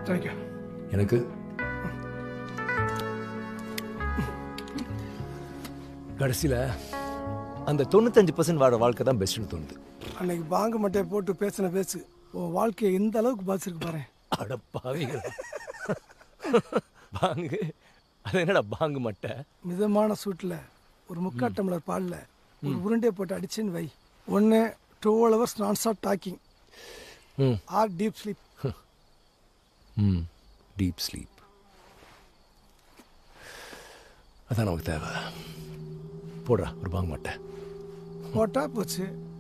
thank you எனக்கு கடைசியில் அந்த தொண்ணூத்தஞ்சு பர்சன்ட் வாழ வாழ்க்கை தான் பெஸ்ட்னு தோணுது அன்னைக்கு பாங்கு மட்டையை போட்டு பேசின பேச்சு உன் வாழ்க்கையை எந்த அளவுக்கு பாதிச்சிருக்கு பாரு அட பாவிகளா பாங்கு அது என்னடா பாங்கு மட்டை மிதமான சூட்டில் ஒரு முக்கா டம்ளர் பாலில் ஒரு உருண்டையை போட்டு அடிச்சுன்னு வை ஒன்று twelve hours non-stop talking hmm or deep sleep hmm deep sleep அதான் நமக்கு தேவை போடுறா ஒரு பாங்கு மட்டை போட்டா போச்சு